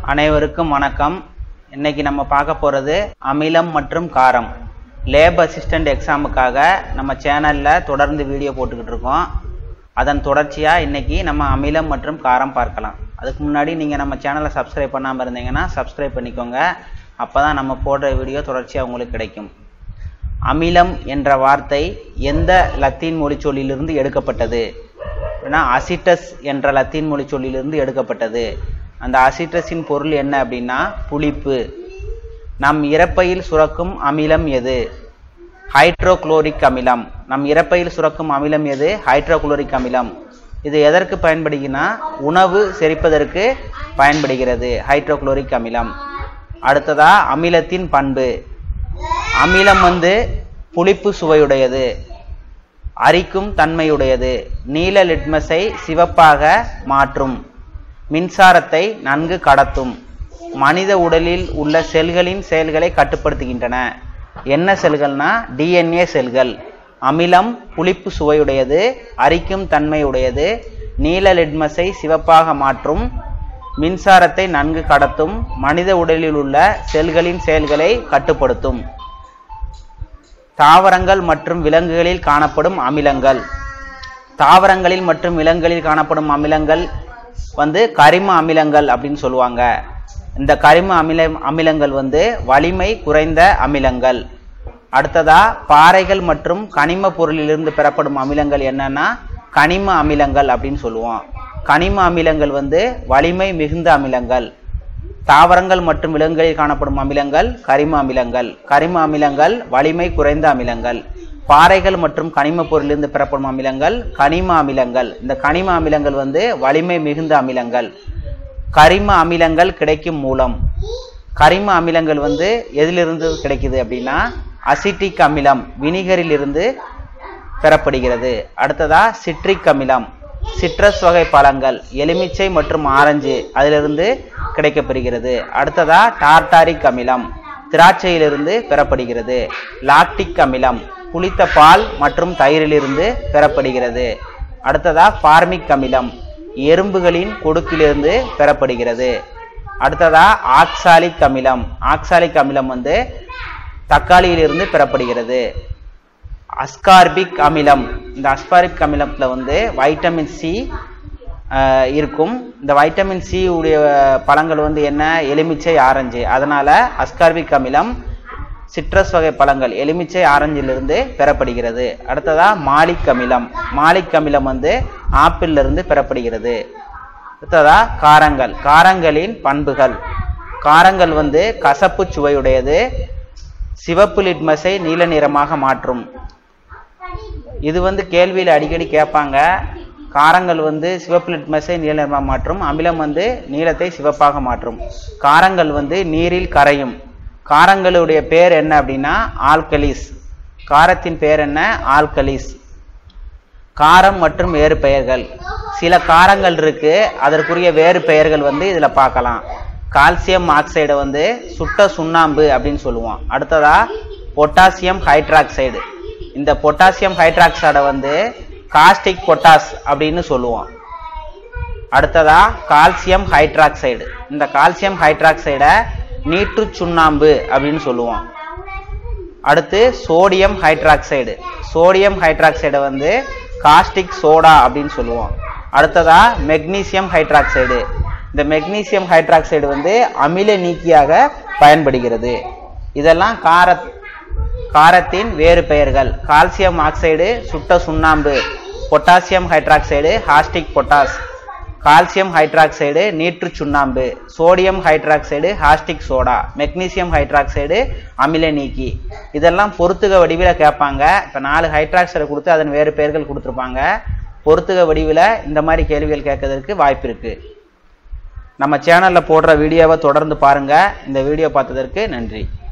அனைவருக்கும் வணக்கம் இன்னைக்கு நம்ம பார்க்க போகிறது அமிலம் மற்றும் காரம் லேப் அசிஸ்டண்ட் எக்ஸாமுக்காக நம்ம சேனலில் தொடர்ந்து வீடியோ போட்டுக்கிட்டு இருக்கோம் அதன் தொடர்ச்சியாக இன்னைக்கு நம்ம அமிலம் மற்றும் காரம் பார்க்கலாம் அதுக்கு முன்னாடி நீங்கள் நம்ம சேனலை சப்ஸ்கிரைப் பண்ணாமல் இருந்தீங்கன்னா சப்ஸ்கிரைப் பண்ணிக்கோங்க அப்போ தான் நம்ம போடுற வீடியோ தொடர்ச்சியாக உங்களுக்கு கிடைக்கும் அமிலம் என்ற வார்த்தை எந்த லத்தீன் மொழிச்சொல்லிலிருந்து எடுக்கப்பட்டது அப்படின்னா அசிட்டஸ் என்ற லத்தீன் மொழிச்சொல்லிலிருந்து எடுக்கப்பட்டது அந்த அசிட்டஸின் பொருள் என்ன அப்படின்னா புளிப்பு நம் இறப்பையில் சுரக்கும் அமிலம் எது ஹைட்ரோகுளோரிக் அமிலம் நம் இறப்பையில் சுரக்கும் அமிலம் எது ஹைட்ரோகுளோரிக் அமிலம் இது எதற்கு பயன்படுகினா உணவு செரிப்பதற்கு பயன்படுகிறது ஹைட்ரோகுளோரிக் அமிலம் அடுத்ததா அமிலத்தின் பண்பு அமிலம் வந்து புளிப்பு சுவையுடையது அரிக்கும் தன்மையுடையது நீல லிட்மஸை சிவப்பாக மாற்றும் மின்சாரத்தை நன்கு கடத்தும் மனித உடலில் உள்ள செல்களின் செயல்களை கட்டுப்படுத்துகின்றன என்ன செல்கள்னா டிஎன்ஏ செல்கள் அமிலம் புளிப்பு சுவையுடையது அரிக்கும் தன்மையுடையது நீல லிட்மஸை சிவப்பாக மாற்றும் மின்சாரத்தை நன்கு கடத்தும் மனித உடலில் உள்ள செல்களின் செயல்களை கட்டுப்படுத்தும் தாவரங்கள் மற்றும் விலங்குகளில் காணப்படும் அமிலங்கள் தாவரங்களில் மற்றும் விலங்குகளில் காணப்படும் அமிலங்கள் வந்து கரிம அமிலங்கள் அப்படின்னு சொல்லுவாங்க இந்த கரிம அமில அமிலங்கள் வந்து வலிமை குறைந்த அமிலங்கள் அடுத்ததா பாறைகள் மற்றும் கனிம பொருளிலிருந்து பெறப்படும் அமிலங்கள் என்னன்னா கனிம அமிலங்கள் அப்படின்னு சொல்லுவோம் கனிம அமிலங்கள் வந்து வலிமை மிகுந்த அமிலங்கள் தாவரங்கள் மற்றும் விலங்குகளில் காணப்படும் அமிலங்கள் கரிம அமிலங்கள் கரிம அமிலங்கள் வலிமை குறைந்த அமிலங்கள் பாறைகள் மற்றும் கனிம பொருளிலிருந்து பெறப்படும் அமிலங்கள் கனிம அமிலங்கள் இந்த கனிம அமிலங்கள் வந்து வலிமை மிகுந்த அமிலங்கள் கரிம அமிலங்கள் கிடைக்கும் மூலம் கரிம அமிலங்கள் வந்து எதிலிருந்து கிடைக்குது அப்படின்னா அசிட்டிக் அமிலம் வினிகரில் இருந்து பெறப்படுகிறது அடுத்ததா சிட்ரிக் அமிலம் சிட்ரஸ் வகை பழங்கள் எலுமிச்சை மற்றும் ஆரஞ்சு அதிலிருந்து கிடைக்கப்பெறுகிறது அடுத்ததா டார்டாரிக் அமிலம் திராட்சையிலிருந்து பெறப்படுகிறது லாக்டிக் அமிலம் புளித்த பால் மற்றும் தயிரிலிருந்து பெறப்படுகிறது அடுத்ததா பார்மிக் அமிலம் எறும்புகளின் கொடுக்கிலிருந்து பெறப்படுகிறது அடுத்ததா ஆக்சாலிக் அமிலம் ஆக்சாலிக் அமிலம் வந்து தக்காளியிலிருந்து பெறப்படுகிறது அஸ்கார்பிக் அமிலம் இந்த அஸ்கார்பிக் அமிலத்தில் வந்து வைட்டமின் சி இருக்கும் இந்த வைட்டமின் சி உடைய பழங்கள் வந்து என்ன எலுமிச்சை ஆரஞ்சு அதனால அஸ்கார்பிக் அமிலம் சிட்ரஸ் வகை பழங்கள் எலுமிச்சை ஆரஞ்சிலிருந்து பெறப்படுகிறது அடுத்ததா மாலிக் அமிலம் மாலிக் அமிலம் வந்து ஆப்பிள்ல இருந்து பெறப்படுகிறது அடுத்ததா காரங்கள் காரங்களின் பண்புகள் காரங்கள் வந்து கசப்பு சுவையுடையது சிவப்பு லிட்மஸை நீல நிறமாக மாற்றும் இது வந்து கேள்வியில் அடிக்கடி கேட்பாங்க காரங்கள் வந்து சிவப்பு லிட்மஸை நீல நிறமாக மாற்றும் அமிலம் வந்து நீலத்தை சிவப்பாக மாற்றும் காரங்கள் வந்து நீரில் கரையும் காரங்களுடைய பேர் என்ன அப்படின்னா ஆல்கலிஸ் காரத்தின் பேர் என்ன ஆல்கலிஸ் காரம் மற்றும் வேறு பெயர்கள் சில காரங்கள் இருக்கு அதற்குரிய வேறு பெயர்கள் வந்து இதுல பார்க்கலாம் கால்சியம் ஆக்சைடை வந்து சுட்ட சுண்ணாம்பு அப்படின்னு சொல்லுவோம் அடுத்ததா பொட்டாசியம் ஹைட்ராக்சைடு இந்த பொட்டாசியம் ஹைட்ராக்சைடை வந்து காஸ்டிக் பொட்டாஸ் அப்படின்னு சொல்லுவோம் அடுத்ததா கால்சியம் ஹைட்ராக்சைடு இந்த கால்சியம் ஹைட்ராக்சைடை நீற்று சுண்ணாம்பு அப்படின்னு சொல்லுவோம் அடுத்து சோடியம் ஹைட்ராக்சைடு சோடியம் ஹைட்ராக்சைடை வந்து காஸ்டிக் சோடா அப்படின்னு சொல்லுவோம் அடுத்ததா மெக்னீசியம் ஹைட்ராக்சைடு இந்த மெக்னீசியம் ஹைட்ராக்சைடு வந்து அமில நீக்கியாக பயன்படுகிறது இதெல்லாம் கார காரத்தின் வேறு பெயர்கள் கால்சியம் ஆக்சைடு சுட்ட சுண்ணாம்பு potassium hydroxide caustic potash calcium hydroxide நீற்று சுண்ணாம்பு sodium hydroxide caustic soda magnesium hydroxide அமில நீக்கி இதெல்லாம் பொறுத்துக வடிவில் கேட்பாங்க இப்போ நாலு ஹைட்ராக்சைடு கொடுத்து அதன் வேறு பெயர்கள் கொடுத்துருப்பாங்க பொறுத்துக வடிவில் இந்த மாதிரி கேள்விகள் கேட்கறதுக்கு வாய்ப்பு இருக்கு நம்ம சேனலில் போடுற வீடியோவை தொடர்ந்து பாருங்க இந்த வீடியோ பார்த்ததற்கு நன்றி